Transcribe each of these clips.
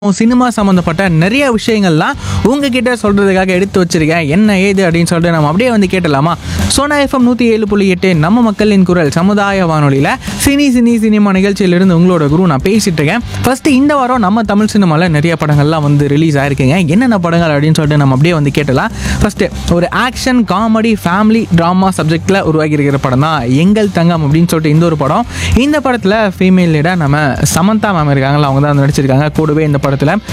cinema சம்மந்தப்பட்ட நிறைய விஷயங்கள்லாம் உங்ககிட்ட சொல்கிறதுக்காக எடுத்து வச்சிருக்கேன் என்ன ஏது அப்படின்னு சொல்லிட்டு நம்ம அப்படியே வந்து கேட்டலாமா சோனா எஃப்எம் நூற்றி ஏழு புள்ளி எட்டு நம்ம மக்களின் குரல் சமுதாய வானொலியில் சினி சினி சினிமா நிகழ்ச்சியிலிருந்து உங்களோட குரு நான் பேசிட்டு இருக்கேன் ஃபஸ்ட்டு இந்த வாரம் நம்ம தமிழ் சினிமாவில் நிறைய படங்கள்லாம் வந்து ரிலீஸ் ஆயிருக்குங்க என்னென்ன படங்கள் அப்படின்னு சொல்லிட்டு நம்ம அப்படியே வந்து கேட்டலாம் ஃபஸ்ட்டு ஒரு ஆக்ஷன் காமெடி ஃபேமிலி ட்ராமா சப்ஜெக்டில் உருவாகி இருக்கிற படம் தான் எங்கள் தங்கம் அப்படின்னு சொல்லிட்டு இந்த ஒரு படம் இந்த படத்தில் ஃபீமேல் லீடாக நம்ம சமந்தா மேம் இருக்காங்களா அவங்க தான் வந்து நடிச்சிருக்காங்க கூடவே இந்த படத்தில்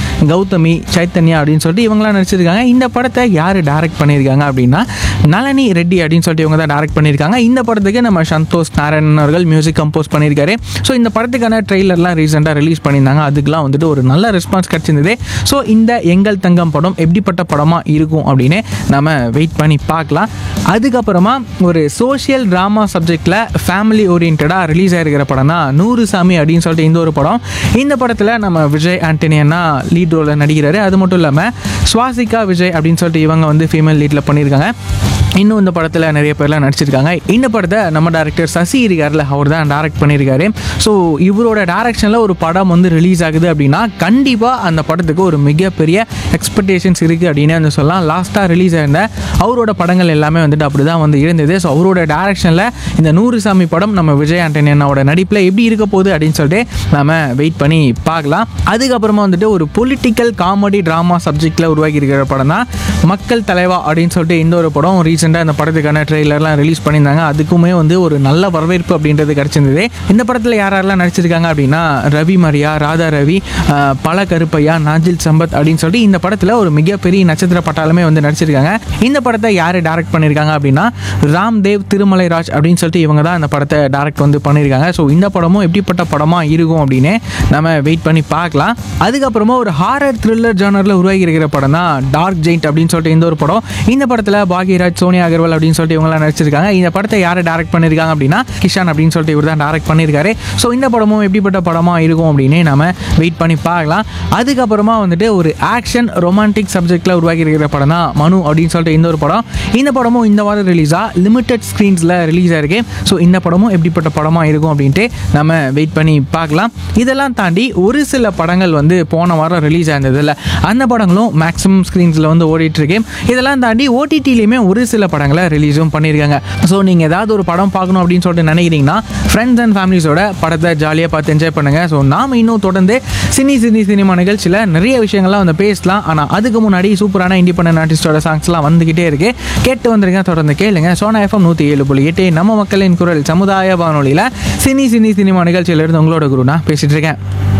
கௌதமி சைத்தன்யா அப்படின்னு சொல்லிட்டு இவங்களாம் நடிச்சிருக்காங்க இந்த படத்தை யார் டைரக்ட் பண்ணியிருக்காங்க அப்படின்னா நளினி ரெட்டி அப்படின்னு சொல்லிட்டு இவங்க தான் டைரக்ட் பண்ணியிருக்காங்க இந்த படத்துக்கு நம்ம சந்தோஷ் நாராயணன் அவர்கள் மியூசிக் கம்போஸ் பண்ணியிருக்காரு ஸோ இந்த படத்துக்கான ட்ரெய்லர்லாம் ரீசெண்டாக ரிலீஸ் பண்ணியிருந்தாங்க அதுக்கெலாம் வந்துட்டு ஒரு நல்ல ரெஸ்பான்ஸ் கிடச்சிருந்தது ஸோ இந்த எங்கள் தங்கம் படம் எப்படிப்பட்ட படமாக இருக்கும் அப்படின்னு நம்ம வெயிட் பண்ணி பார்க்கலாம் அதுக்கப்புறமா ஒரு சோஷியல் ட்ராமா சப்ஜெக்டில் ஃபேமிலி ஓரியன்டாக ரிலீஸ் ஆகிருக்கிற படம் தான் நூறு சாமி அப்படின்னு சொல்லிட்டு இந்த ஒரு படம் இந்த படத்தில் நம்ம விஜய் ஆண்டனி அண்ணா லீட் ரோலில் நடிக்கிறாரு அது மட்டும் இல்லாமல் சுவாசிகா விஜய் அப்படின்னு சொல்லிட்டு இவங்க வந்து ஃபீமேல் லீடில் பண்ணியிருக்காங்க இன்னும் இந்த படத்தில் நிறைய பேர்லாம் நடிச்சிருக்காங்க இந்த படத்தை நம்ம டேரக்டர் சசி இருக்கார்ல அவர் தான் டைரக்ட் பண்ணியிருக்காரு ஸோ இவரோட டைரக்ஷனில் ஒரு படம் வந்து ரிலீஸ் ஆகுது அப்படின்னா கண்டிப்பாக அந்த படத்துக்கு ஒரு மிகப்பெரிய எக்ஸ்பெக்டேஷன்ஸ் இருக்குது அப்படின்னு வந்து சொல்லலாம் லாஸ்ட்டாக ரிலீஸ் ஆயிருந்த அவரோட படங்கள் எல்லாமே வந்துட்டு அப்படி தான் வந்து இருந்தது ஸோ அவரோட டைரக்ஷனில் இந்த நூறு சாமி படம் நம்ம விஜய் ஆண்டனி அண்ணாவோட நடிப்பில் எப்படி இருக்க போகுது அப்படின்னு சொல்லிட்டு நாம வெயிட் பண்ணி பார்க்கலாம் அதுக்கப்புறமா வந்துட்டு ஒரு பொலிட்டிக்கல் காமெடி ட்ராமா சப்ஜெக்டில் உருவாக்கி இருக்கிற படம் தான் மக்கள் தலைவா அப்படின்னு சொல்லிட்டு இந்த ஒரு படம் ரீசெண்டாக இந்த படத்துக்கான ட்ரெய்லர்லாம் ரிலீஸ் பண்ணியிருந்தாங்க அதுக்குமே வந்து ஒரு நல்ல வரவேற்பு அப்படின்றது கிடச்சிருந்தது இந்த படத்தில் யார் யாரெல்லாம் நடிச்சிருக்காங்க அப்படின்னா ரவி மரியா ராதா ரவி ஆஹ், பல கருப்பையா நாஜில் சம்பத் அப்படின்னு சொல்லிட்டு இந்த படத்தில் ஒரு மிகப்பெரிய நட்சத்திர பட்டாலுமே வந்து நடிச்சிருக்காங்க இந்த படத்தை யார் டைரக்ட் பண்ணியிருக்காங்க அப்படின்னா ராம்தேவ் திருமலைராஜ் அப்படின்னு சொல்லிட்டு இவங்க தான் இந்த படத்தை டைரக்ட் வந்து பண்ணியிருக்காங்க ஸோ இந்த படமும் எப்படிப்பட்ட படமாக இருக்கும் அப்படின்னு நம்ம வெயிட் பண்ணி பார்க்கலாம் அதுக்கப்புறமா ஒரு ஹாரர் த்ரில்லர் ஜானரில் உருவாகி இருக்கிற படம் தான் டார்க் ஜெயிண்ட் அப்படின்னு சொல்லிட்டு இந்த ஒரு படம் இந்த படத்தில் பாக்யராஜ் சோனியா அகர்வால் அப்படின்னு சொல்லிட்டு இவங்களாம் நடிச்சிருக்காங்க இந்த படத்தை யார் டைரக்ட் பண்ணியிருக்காங்க அப்படின்னா கிஷான் அப்படின்னு சொல்லிட்டு இவர் தான் டைரக்ட் பண்ணியிருக்காரு ஸோ இந்த படமும் எப்படிப்பட்ட படமாக இருக்கும் அப்படின்னு நம்ம வெயிட் பண்ணி பார்க்கலாம் அதுக்கப்புறமா வந்துட்டு ஒரு ஆக்ஷன் ரொமான்டிக் சப்ஜெக்டில் உருவாகி இருக்கிற படம் தான் மனு அப்படின்னு சொல்லிட்டு இந்த ஒரு படம் இந்த படமும் இந்த வாரம் ரிலீஸாக லிமிட்டட் ஸ்க்ரீன்ஸில் ரிலீஸ் ஆயிருக்கு ஸோ இந்த படமும் எப்படிப்பட்ட படமாக இருக்கும் அப்படின்ட்டு நம்ம வெயிட் பண்ணி பார்க்கலாம் இதெல்லாம் தாண்டி ஒரு சில படங்கள் வந்து போன வாரம் ரிலீஸ் ஆயிருந்ததில்ல அந்த படங்களும் மேக்ஸிமம் ஸ்க்ரீன்ஸில் வந்து ஓடிட்டு இருக்கு இதெல்லாம் தாண்டி ஓடிடிலையுமே ஒரு சில படங்களை ரிலீஸும் பண்ணியிருக்காங்க ஸோ நீங்கள் ஏதாவது ஒரு படம் பார்க்கணும் அப்படின்னு சொல்லிட்டு நினைக்கிறீங்கன்னா ஃப்ரெண்ட்ஸ் அண்ட் ஃபேமிலிஸோட படத்தை ஜாலியாக பார்த்து என்ஜாய் பண்ணுங்கள் ஸோ நாம் இன்னும் தொடர்ந்து சினி சினி சினிமா நிகழ்ச்சியில் நிறைய விஷயங்கள்லாம் வந்து பேசலாம் ஆனால் அதுக்கு முன்னாடி சூப்பரான இண்டிபெண்டன்ட் ஆர்டிஸ்டோட சாங்ஸ்லாம் வந்துக்கிட்டே இருக்கு கேட்டு வந்துருங்க தொடர்ந்து கேளுங்க சோனா எஃப்எம் நூற்றி ஏழு புள்ளி எட்டு நம்ம மக்களின் குரல் சமுதாய வானொலியில் சினி சினி சினிமா நிகழ்ச்சியிலிருந்து உங்களோட குரு நான் பேசிட்டு இருக்கேன்